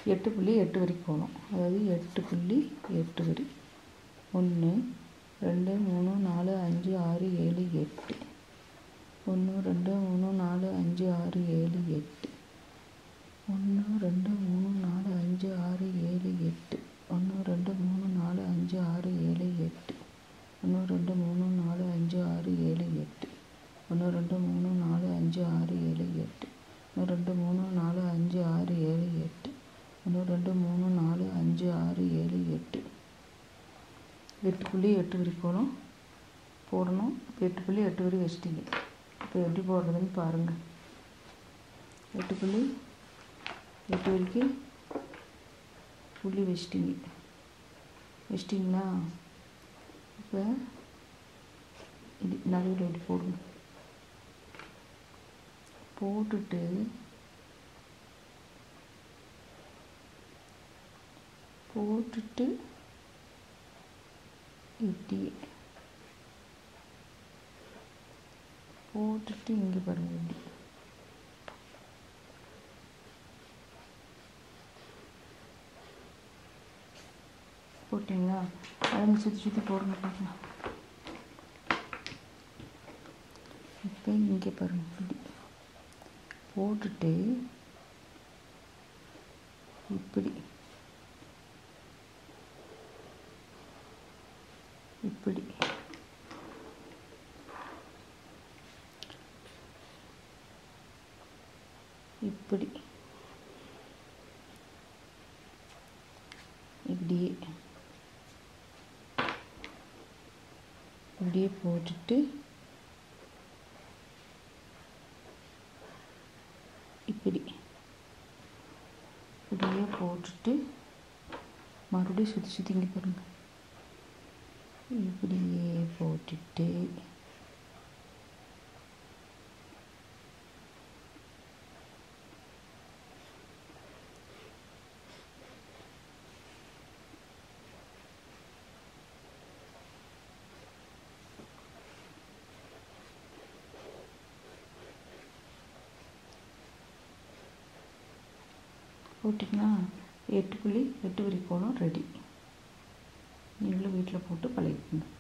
எட்டு புள்ளி எட்டு வரி கோலம் அதாவது எட்டு புள்ளி எட்டு வரி ஒன்று ரெண்டு மூணு நாலு அஞ்சு ஆறு ஏழு எட்டு ஒன்று ரெண்டு மூணு நாலு அஞ்சு ஆறு ஏழு எட்டு ஒன்று ரெண்டு மூணு நாலு அஞ்சு ஆறு ஏழு எட்டு ஒன்று ரெண்டு மூணு நாலு அஞ்சு ஆறு ஏழு எட்டு ஒன்று ரெண்டு மூணு நாலு அஞ்சு ஆறு ஏழு எட்டு ஒன்று ரெண்டு மூணு நாலு அஞ்சு ஆறு ஏழு எட்டு ஒன்று ரெண்டு மூணு நாலு அஞ்சு ஆறு ஏழு எட்டு ஒன்று ரெண்டு மூணு நாலு அஞ்சு ஆறு ஏழு எட்டு எட்டு புள்ளி எட்டு வரி கோலம் போடணும் இப்போ எட்டு புள்ளி எட்டு வரி வச்சிட்டிங்க இப்போ எப்படி போடுறதுன்னு பாருங்கள் எட்டு புள்ளி எட்டு வரைக்கு புள்ளி வச்சிட்டிங்க வச்சிட்டிங்களா இப்போ இது நடுவில் இப்படி போடுங்க போட்டுட்டு போட்டுட்டு இப்படி போட்டுட்டு இங்கே பாருங்க இப்படி போட்டிங்களா அதை சுற்றி சுற்றி போடுங்க பார்க்கலாம் இப்போ இங்கே பாருங்க இப்படி போட்டுட்டு இப்படி இப்படி இப்படி இப்படியே இப்படியே போட்டுட்டு இப்படி இப்படியே போட்டுட்டு மறுபடியும் சுற்றி சுற்றி இங்கே பாருங்க இப்படியே போட்டுட்டு போட்டிங்கன்னா எட்டு புள்ளி எட்டு வரி கோலம் ரெடி நீங்களும் வீட்டில் போட்டு பழகிக்கோங்க